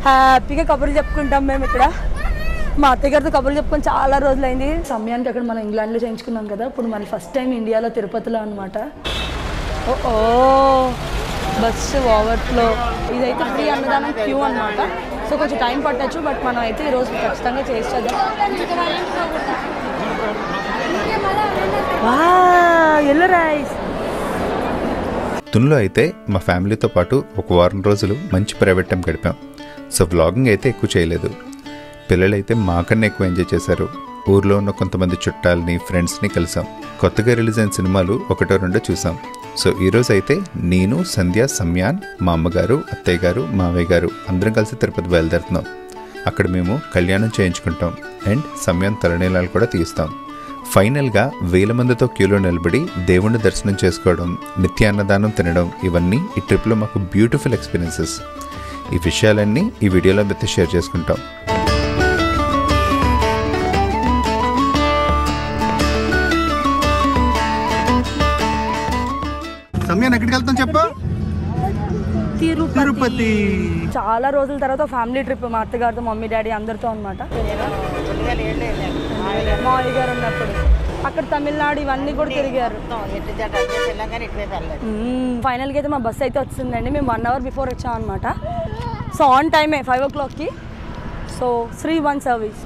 హ్యాపీగా కబుర్లు చెప్పుకుంటాం మేము ఇక్కడ మా అత్తయ్య గారితో కబుర్లు చెప్పుకొని చాలా రోజులైంది సమయానికి అక్కడ మనం ఇంగ్లాండ్లో చేయించుకున్నాం కదా ఇప్పుడు మన ఫస్ట్ టైం ఇండియాలో తిరుపతిలో అనమాట ఓ ఓ బస్సు ఓవర్ఫ్లో ఇదైతే ఫ్రీ అన్నదానం క్యూ అనమాట సో కొంచెం టైం పట్టచ్చు బట్ మనం అయితే ఈరోజు ఖచ్చితంగా చేసి చేద్దాం ఎల్లో రైస్ తున్లో అయితే మా ఫ్యామిలీతో పాటు ఒక వారం రోజులు మంచి ప్రైవేట్ టైం గడిపాం సో వ్లాగింగ్ అయితే ఎక్కువ చేయలేదు పిల్లలైతే మాకన్నా ఎక్కువ ఎంజాయ్ చేశారు ఊర్లో ఉన్న కొంతమంది చుట్టాలని ఫ్రెండ్స్ని కలిసాం కొత్తగా రిలీజ్ అయిన సినిమాలు ఒకటో రెండో చూసాం సో ఈరోజు అయితే నేను సంధ్య సమ్యాన్ మా అమ్మగారు అత్తయ్య గారు మావయ్య గారు అందరం కలిసి తిరుపతి బయలుదేరుతున్నాం అక్కడ మేము కళ్యాణం చేయించుకుంటాం అండ్ సమ్యాన్ తలనీలాలు కూడా తీస్తాం ఫైనల్గా వేల మందితో క్యూలో నిలబడి దేవుణ్ణి దర్శనం చేసుకోవడం నిత్యాన్నదానం తినడం ఇవన్నీ ఈ ట్రిప్లో మాకు బ్యూటిఫుల్ ఎక్స్పీరియన్సెస్ ఈ విషయాలన్నీ ఈ వీడియోలో మీతో షేర్ చేసుకుంటాం సమయాన్ని ఎక్కడికి వెళ్తాం చెప్పు తిరుపతి చాలా రోజుల తర్వాత ఫ్యామిలీ ట్రిప్ మా అత్తగారితో మమ్మీ డాడీ అందరితో అనమాట మావయ్య గారు ఉన్నప్పుడు అక్కడ తమిళనాడు ఇవన్నీ కూడా తిరిగారు ఫైనల్గా అయితే మా బస్ అయితే వచ్చిందండి మేము వన్ అవర్ బిఫోర్ వచ్చాం అనమాట సో ఆన్ టైమే ఫైవ్ ఓ క్లాక్కి so Sri one service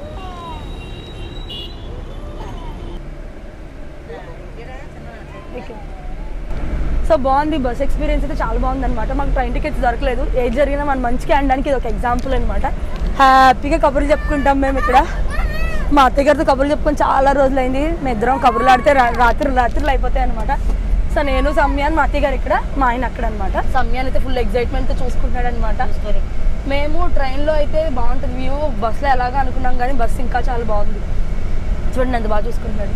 so బాగుంది బస్ ఎక్స్పీరియన్స్ అయితే చాలా బాగుంది అనమాట మాకు ట్రైన్ టికెట్స్ దొరకలేదు ఏది జరిగినా మనం మంచిగా అనడానికి ఇది ఒక ఎగ్జాంపుల్ అనమాట హ్యాపీగా కబుర్లు చెప్పుకుంటాం మేము ఇక్కడ మా అత్తయ్య గారితో కబుర్లు చెప్పుకొని చాలా రోజులైంది మేము ఇద్దరం కబుర్లు ఆడితే రా- రాత్రి రాత్రులు అయిపోతాయి అనమాట సో నేను సమ్యాన్ మా అత్తయ్య గారు ఇక్కడ మా ఆయన అక్కడ అనమాట సమ్యాన్ అయితే ఫుల్ ఎగ్జైట్మెంట్తో చూసుకుంటున్నాడు అనమాట మేము ట్రైన్లో అయితే బాగుంటుంది వ్యూ బస్సులో ఎలాగా అనుకున్నాం కానీ బస్సు ఇంకా చాలా బాగుంది చూడండి ఎంత బాగా చూసుకుంటున్నాడు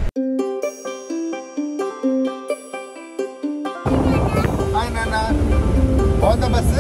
హాయ్ నాన్న బాగుందా బస్సు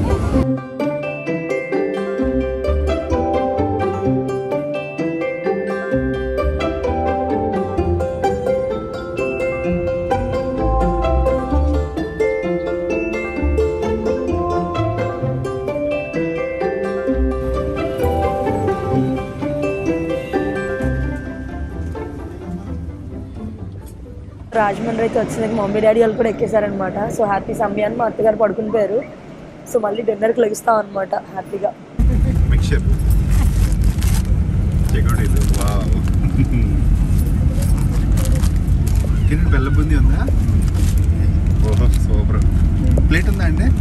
రాజమండ్రి అయితే వచ్చింది మమ్మీ డాడీ వాళ్ళు కూడా ఎక్కేశారనమాట సో హ్యాపీ సమయాన్ని మా అత్తగారు పడుకుని పోయారు సో మళ్ళీ డిన్నర్కి లెగిస్తాం అనమాట హ్యాపీగా మిక్చర్ చెకోడీలు వావ్ తినండి బెల్లం బుంది ఉందా ఓహో సూపర్ ప్లేట్ ఉందా అండి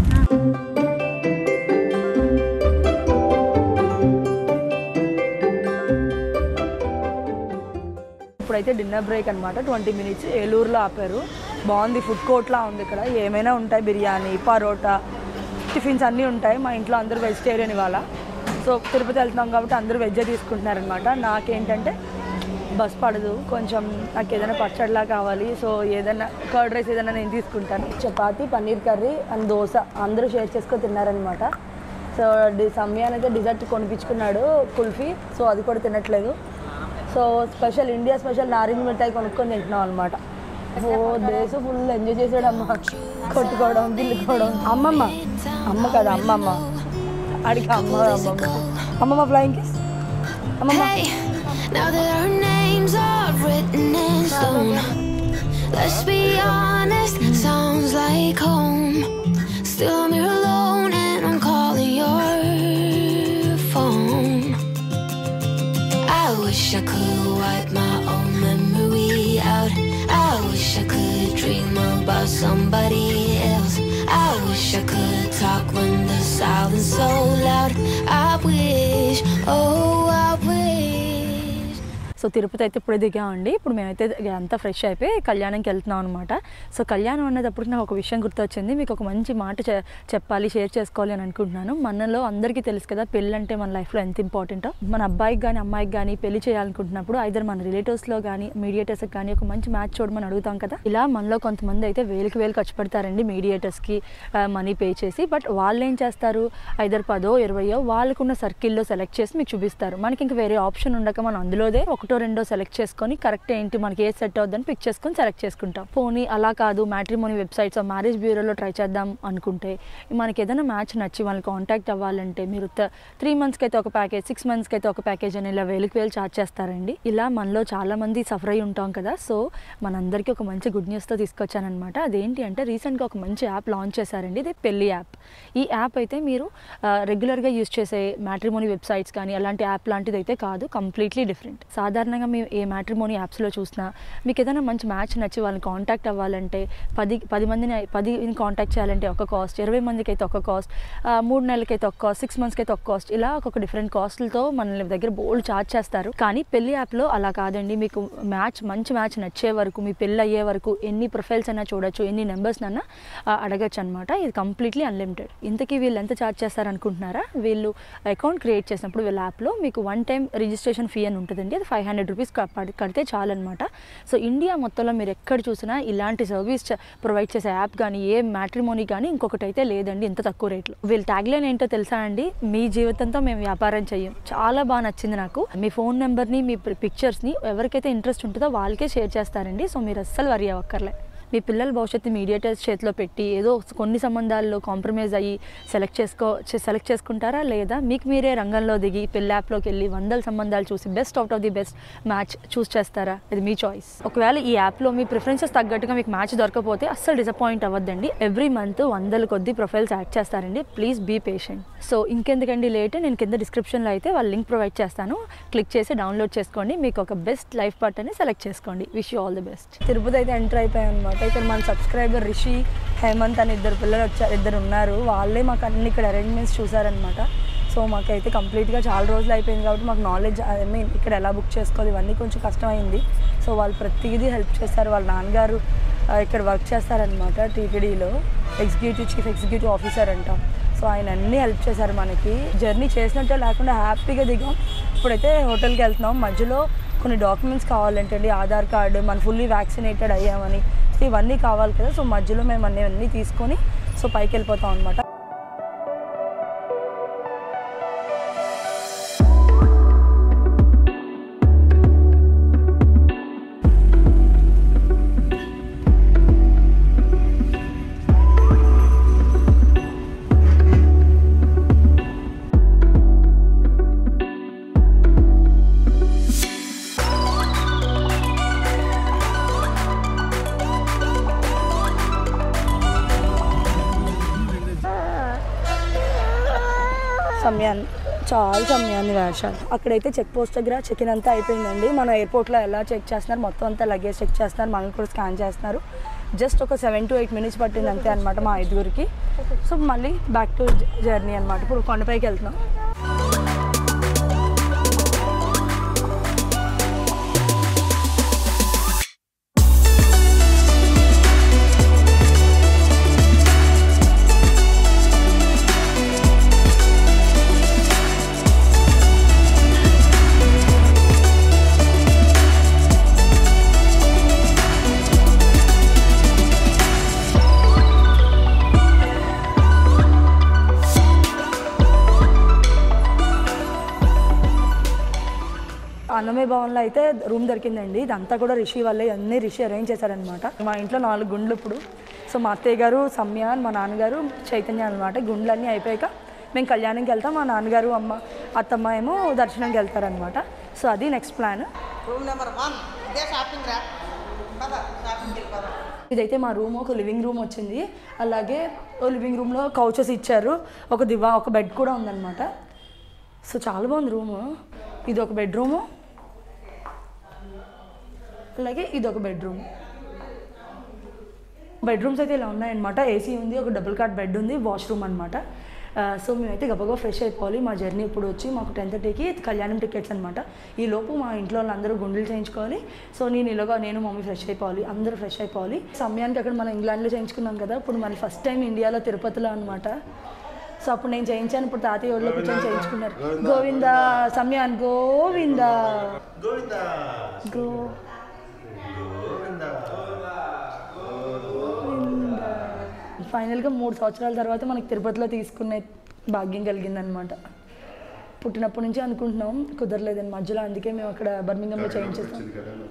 ఇప్పుడైతే డిన్నర్ బ్రేక్ అనమాట ట్వంటీ మినిట్స్ ఏలూరులో ఆపారు బాగుంది ఫుడ్ కోర్ట్లా ఉంది ఇక్కడ ఏమైనా ఉంటాయి బిర్యానీ పరోటా టిఫిన్స్ అన్నీ ఉంటాయి మా ఇంట్లో అందరూ వెజిటేరియన్ ఇవాళ సో తిరుపతి వెళ్తున్నాం కాబట్టి అందరూ వెజ్జే తీసుకుంటున్నారనమాట నాకేంటంటే బస్ పడదు కొంచెం నాకు ఏదైనా పచ్చడిలా కావాలి సో ఏదైనా కర్డ్ రైస్ ఏదైనా నేను తీసుకుంటాను చపాతి పన్నీర్ కర్రీ అండ్ దోశ అందరూ షేర్ చేసుకొని తిన్నారనమాట సో డి సమయాన్ని అయితే డిజర్ట్ కొనిపించుకున్నాడు కుల్ఫీ సో అది కూడా తినట్లేదు సో స్పెషల్ ఇండియా స్పెషల్ నారింజ మిఠాయి కొనుక్కొని తింటున్నాం అనమాట ఓ డేస్ ఫుల్ ఎంజాయ్ చేసాడు అమ్మ కొట్టుకోవడం గిల్లుకోవడం అమ్మమ్మ అమ్మ కదా అమ్మమ్మ అడిగి అమ్మ అమ్మమ్మ అమ్మమ్మ ఫ్లయింగ్ కిస్ అమ్మమ్మ Hey, now that our names are written in stone, let's be honest, sounds like home. Still, I'm here alone and I'm calling your phone. I wish I could wipe my own memory out. I wish I could dream about somebody else. I wish I could talk when the silence so loud. I wish, oh, I wish. So Tirupati అయితే ఇప్పుడే దిగామండి ఇప్పుడు మేమైతే అంతా fresh అయిపోయి కళ్యాణంకి వెళ్తున్నాం అనమాట so కళ్యాణం అనేటప్పుడు నాకు ఒక విషయం గుర్తొచ్చింది మీకు ఒక మంచి మాట చె- చెప్పాలి షేర్ చేసుకోవాలి అని అనుకుంటున్నాను మనలో అందరికీ తెలుసు కదా పెళ్ళి అంటే మన లైఫ్లో ఎంత ఇంపార్టెంటో మన అబ్బాయికి కానీ అమ్మాయికి కానీ పెళ్లి చేయాలనుకుంటున్నప్పుడు ఐదర్ మన రిలేటివ్స్లో కానీ మీడియేటర్స్కి కానీ ఒక మంచి మ్యాచ్ చూడమని అడుగుతాం కదా ఇలా మనలో కొంతమంది అయితే వేలకు వేలు ఖర్చు పెడతారండి మీడియేటర్స్కి మనీ పే చేసి బట్ వాళ్ళు ఏం చేస్తారు ఐదర్ పదో ఇరవయో వాళ్ళకున్న సర్కిల్లో సెలెక్ట్ చేసి మీకు చూపిస్తారు మనకి ఇంకా వేరే ఆప్షన్ ఉండక మనం అందులోదే ఒకటో ఒకటో రెండో సెలెక్ట్ చేసుకొని కరెక్ట్ ఏంటి మనకి ఏ సెట్ అవుద్దని పిక్ చేసుకొని సెలెక్ట్ చేసుకుంటాం పోనీ అలా కాదు మ్యాట్రిమోనీ వెబ్సైట్స్ మ్యారేజ్ బ్యూరోలో ట్రై చేద్దాం అనుకుంటే మనకి ఏదైనా మ్యాచ్ నచ్చి వాళ్ళని కాంటాక్ట్ అవ్వాలంటే మీరు త్రీ మంత్స్కి అయితే ఒక ప్యాకేజ్ సిక్స్ మంత్స్కి అయితే ఒక ప్యాకేజ్ అని ఇలా వేలకు వేలు ఛార్జ్ చేస్తారండి ఇలా మనలో చాలా మంది సఫర్ అయి ఉంటాం కదా సో మనందరికీ ఒక మంచి గుడ్ న్యూస్తో తీసుకొచ్చానమాట అదేంటి అంటే రీసెంట్గా ఒక మంచి యాప్ లాంచ్ చేశారండి ఇది పెళ్లి యాప్ ఈ యాప్ అయితే మీరు రెగ్యులర్గా యూజ్ చేసే మ్యాట్రిమోనీ వెబ్సైట్స్ కానీ అలాంటి యాప్ లాంటిది అయితే కాదు కంప్లీట్లీ డిఫరెంట్ సాధారణంగా మేము ఏ మ్యాట్రిమోనీ యాప్స్లో చూసినా మీకు ఏదైనా మంచి మ్యాచ్ నచ్చి వాళ్ళని కాంటాక్ట్ అవ్వాలంటే పది పది మందిని పదిని కాంటాక్ట్ చేయాలంటే ఒక కాస్ట్ ఇరవై మందికి అయితే ఒక కాస్ట్ మూడు నెలలకి అయితే ఒక కాస్ట్ సిక్స్ మంత్స్కి అయితే ఒక కాస్ట్ ఇలా ఒక్కొక్క డిఫరెంట్ కాస్ట్లతో మన దగ్గర బోల్డ్ ఛార్జ్ చేస్తారు కానీ పెళ్లి యాప్లో అలా కాదండి మీకు మ్యాచ్ మంచి మ్యాచ్ నచ్చే వరకు మీ పెళ్ళి అయ్యే వరకు ఎన్ని ప్రొఫైల్స్ అయినా చూడొచ్చు ఎన్ని నెంబర్స్ అన్నా అడగచ్చు అనమాట ఇది కంప్లీట్లీ అన్లిమిటెడ్ ఇంతకీ వీళ్ళు ఎంత ఛార్జ్ చేస్తారనుకుంటున్నారా వీళ్ళు అకౌంట్ క్రియేట్ చేసినప్పుడు వీళ్ళ యాప్లో మీకు వన్ టైం రిజిస్ట్రేషన్ ఫీ అని ఉంటుందండి అది ఫైవ్ హండ్రెడ్ రూపీస్ కడితే చాలన్నమాట సో ఇండియా మొత్తంలో మీరు ఎక్కడ చూసినా ఇలాంటి సర్వీస్ ప్రొవైడ్ చేసే యాప్ కానీ ఏ మ్యాట్రిమోనీ కానీ ఇంకొకటి అయితే లేదండి ఇంత తక్కువ రేట్లో వీళ్ళ ట్యాగ్లైన్ ఏంటో తెలుసా అండి మీ జీవితంతో మేము వ్యాపారం చెయ్యం చాలా బాగా నచ్చింది నాకు మీ ఫోన్ నెంబర్ని మీ పిక్చర్స్ని ఎవరికైతే ఇంట్రెస్ట్ ఉంటుందో వాళ్ళకే షేర్ చేస్తారండి సో మీరు అస్సలు వరి అవ్వక్కర్లే మీ పిల్లల భవిష్యత్తు మీడియేటర్స్ చేతిలో పెట్టి ఏదో కొన్ని సంబంధాల్లో కాంప్రమైజ్ అయ్యి సెలెక్ట్ చేసుకో సెలెక్ట్ చేసుకుంటారా లేదా మీకు మీరే రంగంలో దిగి పెళ్ళి యాప్లోకి వెళ్ళి వందల సంబంధాలు చూసి best out of the best match choose చేస్తారా ఇది మీ చాయిస్ ఒకవేళ ఈ యాప్లో మీ ప్రిఫరెన్సెస్ తగ్గట్టుగా మీకు మ్యాచ్ దొరకపోతే అస్సలు డిసప్పాయింట్ అవ్వద్దండి ఎవ్రీ మంత్ వందల కొద్ది ప్రొఫైల్స్ యాడ్ చేస్తారండి ప్లీజ్ బీ పేషెంట్ సో ఇంకెందుకండి లేట్ నేను కింద డిస్క్రిప్షన్లో అయితే వాళ్ళ లింక్ ప్రొవైడ్ చేస్తాను క్లిక్ చేసి డౌన్లోడ్ చేసుకోండి మీకు ఒక బెస్ట్ లైఫ్ పార్ట్నర్ని సెలెక్ట్ చేసుకోండి wish you all the best Tirupati అయితే ఎంటర్ అయిపోయాయి అనమాట ఇక్కడ మన సబ్స్క్రైబర్ రిషి హేమంత్ అని ఇద్దరు పిల్లలు వచ్చారు ఇద్దరు ఉన్నారు వాళ్ళే మాకు అన్ని ఇక్కడ అరేంజ్మెంట్స్ చూసారనమాట సో మాకైతే కంప్లీట్గా చాలా రోజులు అయిపోయింది కాబట్టి మాకు నాలెడ్జ్ ఐ మీన్ ఇక్కడ ఎలా బుక్ చేసుకోవాలి ఇవన్నీ కొంచెం కష్టమైంది సో వాళ్ళు ప్రతిదీ హెల్ప్ చేస్తారు వాళ్ళ నాన్నగారు ఆ, ఇక్కడ వర్క్ చేస్తారనమాట టీటీడీలో ఎగ్జిక్యూటివ్ చీఫ్ ఎగ్జిక్యూటివ్ ఆఫీసర్ అంట సో ఆయన అన్నీ హెల్ప్ చేశారు మనకి జర్నీ చేసినట్టే లేకుండా హ్యాపీగా దిగాం ఇప్పుడైతే హోటల్కి వెళ్తున్నాం మధ్యలో కొన్ని డాక్యుమెంట్స్ కావాలంటే అండి ఆధార్ కార్డు మన ఫుల్లీ వ్యాక్సినేటెడ్ అయ్యామని సో ఇవన్నీ కావాలి కదా సో మధ్యలో మేము అన్నీ అన్నీ తీసుకొని సో పైకి వెళ్ళిపోతాం అనమాట సమయాన్ని చాలా సమయాన్ని వేషాలు అక్కడైతే చెక్ పోస్ట్ దగ్గర చెక్ ఇన్ అంతా అయిపోయిందండి మన ఎయిర్పోర్ట్లో ఎలా చెక్ చేస్తున్నారు మొత్తం అంతా లగేజ్ చెక్ చేస్తున్నారు మనల్ని కూడా స్కాన్ చేస్తున్నారు జస్ట్ ఒక సెవెన్ టు ఎయిట్ మినిట్స్ పట్టింది అంతే అనమాట మా ఐదుగురికి సో మళ్ళీ బ్యాక్ టు జర్నీ అనమాట ఇప్పుడు కొండపైకి వెళ్తున్నాం అన్నమయ్య భవన్లో అయితే రూమ్ దొరికిందండి ఇదంతా కూడా రిషి వల్లే అన్నీ రిషి అరేంజ్ చేశారనమాట మా ఇంట్లో నాలుగు గుండ్లు ఇప్పుడు సో మా అత్తయ్య గారు సమ్య మా నాన్నగారు చైతన్య అనమాట గుండ్లన్నీ అయిపోయాక మేము కళ్యాణంకి వెళ్తాం మా నాన్నగారు అమ్మ అత్తమ్మ ఏమో దర్శనంకి వెళ్తారనమాట సో అది next plan room number one ఇదే షాపింగ్ రా పద షాపింగ్కి వెళ్ళిపోదాం ఇదైతే మా రూమ్ ఒక లివింగ్ రూమ్ వచ్చింది అలాగే ఓ లివింగ్ రూమ్లో కౌచెస్ ఇచ్చారు ఒక దివా ఒక బెడ్ కూడా ఉందన్నమాట సో చాలా బాగుంది రూము ఇది ఒక బెడ్రూము అలాగే ఇది ఒక బెడ్రూమ్ బెడ్రూమ్స్ అయితే ఇలా ఉన్నాయన్నమాట ఏసీ ఉంది ఒక డబుల్ కాట్ బెడ్ ఉంది వాష్రూమ్ అనమాట సో మేమైతే గబగబా ఫ్రెష్ అయిపోవాలి మా జర్నీ ఇప్పుడు వచ్చి మాకు టెన్ థర్టీకి కళ్యాణం టికెట్స్ అనమాట ఈ లోపు మా ఇంట్లో వాళ్ళందరూ గుండెలు చేయించుకోవాలి సో నేను ఇలాగా నేను మమ్మీ ఫ్రెష్ అయిపోవాలి అందరూ ఫ్రెష్ అయిపోవాలి సమయానికి అక్కడ మనం ఇంగ్లాండ్లో చేయించుకున్నాం కదా ఇప్పుడు మన ఫస్ట్ టైం ఇండియాలో తిరుపతిలో అనమాట సో అప్పుడు నేను చేయించాను ఇప్పుడు తాతయ్య ఒళ్ళో కూర్చొని చేయించుకున్నారు గోవిందా సమయాన్ గోవిందా గో ఫైనల్గా మూడు సంవత్సరాల తర్వాత మనకి తిరుపతిలో తీసుకునే భాగ్యం కలిగిందనమాట పుట్టినప్పటి నుంచి అనుకుంటున్నాం కుదరలేదండి మధ్యలో అందుకే మేము అక్కడ బర్మింగంలో చేయించేస్తాం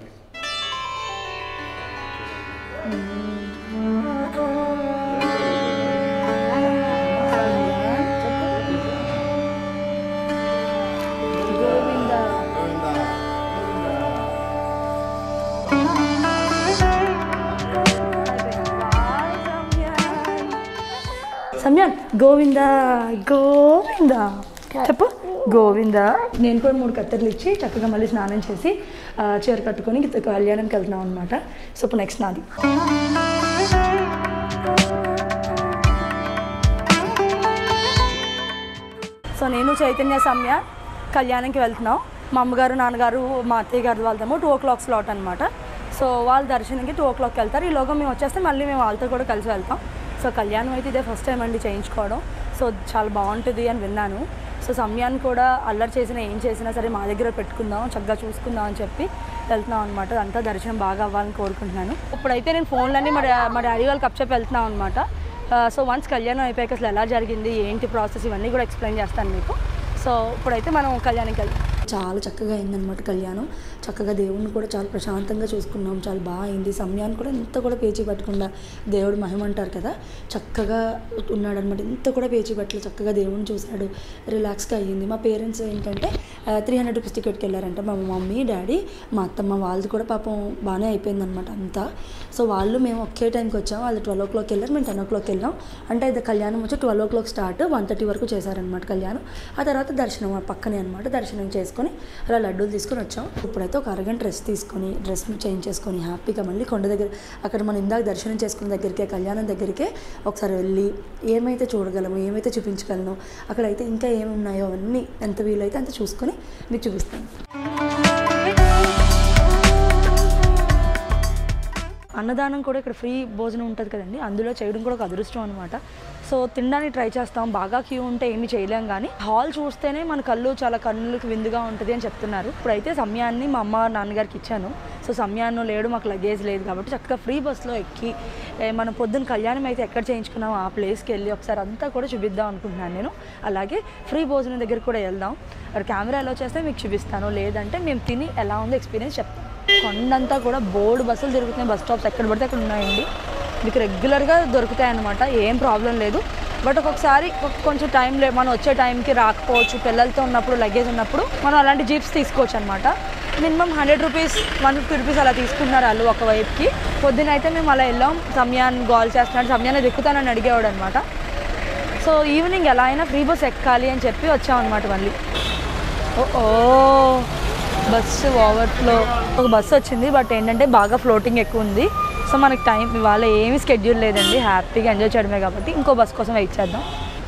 గోవిందా సమయాన్ గోవింద గోవింద చెప్పు గోవింద నేను కూడా మూడు కత్తెరలు ఇచ్చి చక్కగా మళ్ళీ స్నానం చేసి ఆ, చీర కట్టుకొని కళ్యాణంకి వెళ్తున్నాం అనమాట సో ఇప్పుడు నెక్స్ట్ నాది సో నేను చైతన్య సమ్య కళ్యాణంకి వెళ్తున్నాం మా అమ్మగారు నాన్నగారు మా అత్తయ్య గారు వెళ్తాము టూ ఓ క్లాక్ స్లాట్ అనమాట సో వాళ్ళ దర్శనంకి టూ ఓ క్లాక్కి వెళ్తారు ఈలోగా మేము వచ్చేస్తే మళ్ళీ మేము వాళ్ళతో కూడా కలిసి వెళ్తాం సో కళ్యాణం అయితే ఇదే ఫస్ట్ టైం అండి చేయించుకోవడం సో చాలా బాగుంటుంది అని విన్నాను సో సమయాన్ని కూడా అల్లరి చేసినా ఏం చేసినా సరే మా దగ్గర పెట్టుకుందాం చక్కగా చూసుకుందాం అని చెప్పి వెళ్తున్నాం అనమాట అంతా దర్శనం బాగా అవ్వాలని కోరుకుంటున్నాను ఇప్పుడైతే నేను ఫోన్లన్నీ మా డా- మా డాడీ వాళ్ళకి అప్చెప్పి వెళ్తున్నాం అనమాట సో వన్స్ కళ్యాణం అయిపోయాక అసలు ఎలా జరిగింది ఏంటి ప్రాసెస్ ఇవన్నీ కూడా ఎక్స్ప్లెయిన్ చేస్తాను మీకు సో ఇప్పుడైతే మనం కళ్యాణంకి వెళ్తాం చాలా చక్కగా అయిందనమాట కళ్యాణం చక్కగా దేవుణ్ణి కూడా చాలా ప్రశాంతంగా చూసుకున్నాం చాలా బాగా అయింది సమయాన్ని కూడా ఇంత కూడా పేచీ పట్టకుండా దేవుడు మహిమ అంటారు కదా చక్కగా ఉన్నాడు అనమాట ఇంత కూడా పేచీ పట్టలేదు చక్కగా దేవుణ్ణి చూశాడు రిలాక్స్గా అయ్యింది మా పేరెంట్స్ ఏంటంటే త్రీ హండ్రెడ్ రూపీస్ టికెట్కి వెళ్ళారంట మా మమ్మీ డాడీ మా అత్తమ్మ వాళ్ళది కూడా పాపం బాగానే అయిపోయింది అనమాట అంతా సో వాళ్ళు మేము ఒకే టైంకి వచ్చాము వాళ్ళు ట్వెల్వ్ ఓ క్లాక్ వెళ్ళారు మేము టెన్ ఓ క్లాక్ వెళ్ళాం అంటే ఇది కళ్యాణం వచ్చి twelve o'clock start one thirty వరకు చేశారనమాట కళ్యాణం ఆ తర్వాత దర్శనం ఆ పక్కనే అనమాట దర్శనం చేసుకొని అలా లడ్డూలు తీసుకొని వచ్చాం ఇప్పుడైతే ఒక అరగంట డ్రెస్ తీసుకొని డ్రెస్ చేంజ్ చేసుకొని హ్యాపీగా మళ్ళీ కొండ దగ్గర అక్కడ మనం ఇందాక దర్శనం చేసుకున్న దగ్గరికే కళ్యాణం దగ్గరికే ఒకసారి వెళ్ళి ఏమైతే చూడగలము ఏమైతే చూపించగలను అక్కడైతే ఇంకా ఏమి ఉన్నాయో అవన్నీ ఎంత వీలైతే అంత చూసుకొని మీకు చూపిస్తాను అన్నదానం కూడా ఇక్కడ ఫ్రీ భోజనం ఉంటుంది కదండి అందులో చేయడం కూడా ఒక అదృష్టం అనమాట సో తినడానికి ట్రై చేస్తాం బాగా క్యూ ఉంటే ఏమీ చేయలేం కానీ హాల్ చూస్తేనే మన కళ్ళు చాలా కన్నులకు విందుగా ఉంటుంది అని చెప్తున్నారు ఇప్పుడైతే సమయాన్ని మా అమ్మ నాన్నగారికి ఇచ్చాను సో సమయాన్ని లేడు మాకు లగేజ్ లేదు కాబట్టి చక్కగా ఫ్రీ బస్లో ఎక్కి ఏ, మనం పొద్దున్న కళ్యాణం అయితే ఎక్కడ చేయించుకున్నామో ఆ ప్లేస్కి వెళ్ళి ఒకసారి అంతా కూడా చూపిద్దాం అనుకుంటున్నాను నేను అలాగే ఫ్రీ భోజనం దగ్గర కూడా వెళ్దాం అక్కడ కెమెరా ఎలా చేస్తే మీకు చూపిస్తాను లేదంటే మేము తిని ఎలా ఉందో ఎక్స్పీరియన్స్ చెప్తాం కొండంతా కూడా బోర్డు బస్సులు తిరుగుతున్నాయి బస్ స్టాప్స్ ఎక్కడ పడితే అక్కడ ఉన్నాయండి మీకు రెగ్యులర్గా దొరుకుతాయి అన్నమాట ఏం ప్రాబ్లం లేదు బట్ ఒక్కొక్కసారి ఒక- కొంచెం టైం లే మనం వచ్చే టైంకి రాకపోవచ్చు పిల్లలతో ఉన్నప్పుడు లగేజ్ ఉన్నప్పుడు మనం అలాంటి జీప్స్ తీసుకోవచ్చు అనమాట minimum hundred rupees one fifty rupees అలా తీసుకుంటున్నారు వాళ్ళు ఒక వైపుకి పొద్దున అయితే మేము అలా వెళ్ళాం సమయాన్ని గోల్ చేస్తున్నాడు సమయాన్ని దిక్కుతానని అడిగేవాడు అనమాట సో ఈవినింగ్ ఎలా అయినా ఫ్రీ బస్ ఎక్కాలి అని చెప్పి వచ్చామన్నమాట మళ్ళీ ఓ ఓ బస్సు ఓవర్ఫ్లో ఒక బస్సు వచ్చింది బట్ ఏంటంటే బాగా ఫ్లోటింగ్ ఎక్కువ ఉంది సో మనకి టైం ఇవాళ ఏమీ స్కెడ్యూల్ లేదండి హ్యాపీగా ఎంజాయ్ చేయడమే కాబట్టి ఇంకో బస్ కోసం వెయిట్ చేద్దాం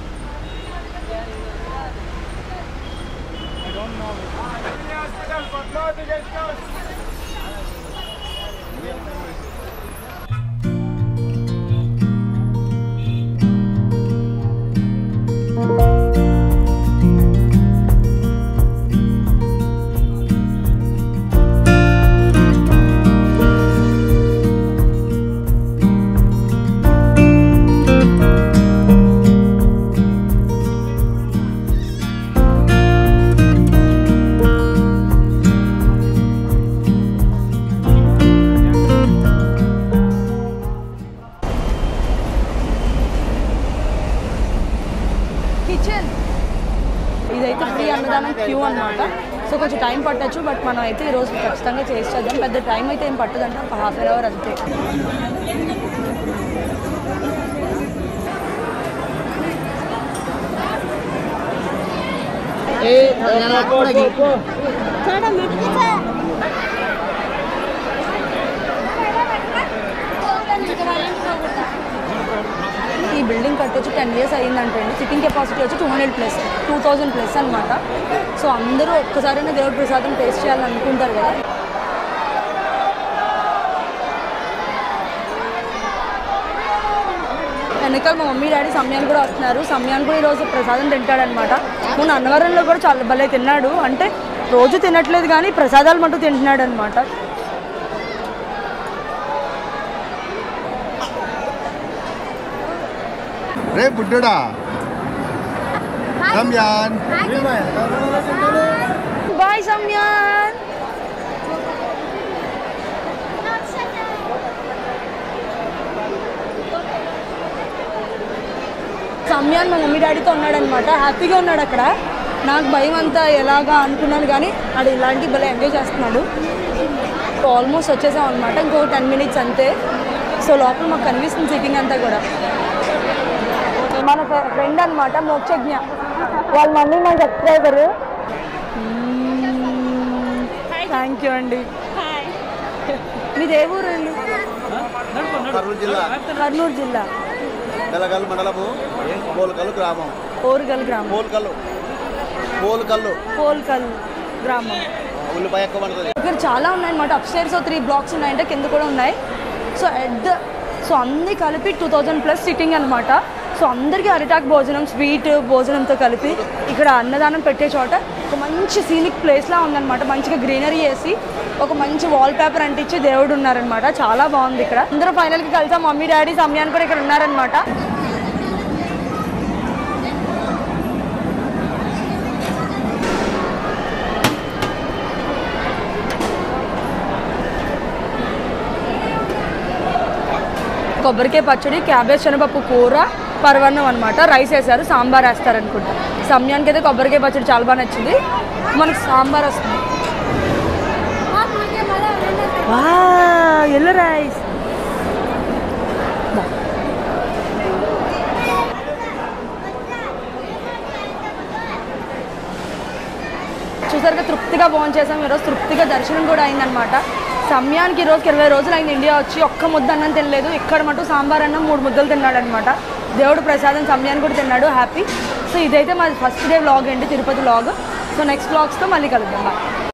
కిచెన్ ఇదైతే ఫ్రీ అన్నదానం క్యూ అనమాట సో కొంచెం టైం పట్టచ్చు బట్ మనం అయితే ఈరోజు ఖచ్చితంగా చేసి చేద్దాం పెద్ద టైం అయితే ఏం పట్టదంట ఒక హాఫ్ అన్ అవర్ అంతే ఈ బిల్డింగ్ కట్టొచ్చి టెన్ ఇయర్స్ అయ్యిందంటే అండి సిట్టింగ్ కెపాసిటీ వచ్చి two hundred plus two thousand plus అనమాట సో అందరూ ఒక్కసారైనా దేవుడి ప్రసాదం టేస్ట్ చేయాలని అనుకుంటారు కదా వెనకాల మా మమ్మీ డాడీ సమయాన్ని కూడా వస్తున్నారు సమయాన్ని కూడా ఈరోజు ప్రసాదం తింటాడనమాట మొన్న అన్నవరంలో కూడా చాలా భలే తిన్నాడు అంటే రోజు తినట్లేదు కానీ ప్రసాదాలు మటు తింటున్నాడు అనమాట రే బుడ్డోడా Damian. బాయ్ సమ్యాన్ సమ్యాన్ మా మమ్మీ డాడీతో ఉన్నాడనమాట హ్యాపీగా ఉన్నాడు అక్కడ నాకు భయం అంతా ఎలాగా అనుకున్నాను కానీ ఆడు ఇలాంటి భలే ఎంజాయ్ చేస్తున్నాడు ఆల్మోస్ట్ వచ్చేసాం అనమాట ఇంకో టెన్ మినిట్స్ అంతే సో లోపల మాకు కనిపిస్తుంది సిట్టింగ్ అంతా కూడా మన ఫ్రెండ్ అనమాట మోక్షజ్ఞ వాళ్ళ మమ్మీ మన సబ్స్క్రైబర్ థ్యాంక్ యూ అండి మీది ఏ ఊరు అండి కర్నూలు జిల్లా కర్నూలు జిల్లా నెలగల్లు మండలము పోలుకల్లు గ్రామం ఓరుగల్ గ్రామం పోలుకల్లు పోలుకల్లు పోల్కల్ గ్రామం ఉల్లిపాయ ఎక్కువ పడుతుంది ఇక్కడ చాలా ఉన్నాయన్నమాట అప్ స్టైర్స్ త్రీ బ్లాక్స్ ఉన్నాయంటే కింద కూడా ఉన్నాయి సో ఎట్ ద సో అన్నీ కలిపి టూ థౌజండ్ ప్లస్ సిట్టింగ్ అనమాట సో అందరికీ అరిటాక్ భోజనం స్వీట్ భోజనంతో కలిపి ఇక్కడ అన్నదానం పెట్టే చోట ఒక మంచి సీనిక్ ప్లేస్లా ఉందన్నమాట మంచిగా గ్రీనరీ వేసి ఒక మంచి వాల్ పేపర్ అంటించి దేవుడు ఉన్నారనమాట చాలా బాగుంది ఇక్కడ అందరూ ఫైనల్కి కలిసాం మమ్మీ డాడీ సమయాన్ని కూడా ఇక్కడ ఉన్నారనమాట కొబ్బరికాయ పచ్చడి క్యాబేజ్ శనగపప్పు కూర పరవన్నం అనమాట రైస్ వేసారు సాంబార్ వేస్తారు అనుకుంటా సమయానికి అయితే కొబ్బరికాయ పచ్చడి చాలా బాగా నచ్చింది మనకి సాంబార్ వస్తుంది ఎల్లో రైస్ చూసారుగా తృప్తిగా భోజనం చేసాం ఈరోజు తృప్తిగా దర్శనం కూడా అయిందనమాట సమయానికి ఈరోజు ఇరవై రోజులు అయింది ఇండియా వచ్చి ఒక్క ముద్ద అన్నం తినలేదు ఇక్కడ మటు సాంబార్ అన్నం మూడు ముద్దలు తిన్నాడు అనమాట దేవుడు ప్రసాదం సమయాన్ని కూడా తిన్నాడు హ్యాపీ సో ఇదైతే మాది ఫస్ట్ డే వ్లాగ్ అండి తిరుపతి వ్లాగ్ సో నెక్స్ట్ వ్లాగ్స్తో మళ్ళీ కలుద్దాం Bye.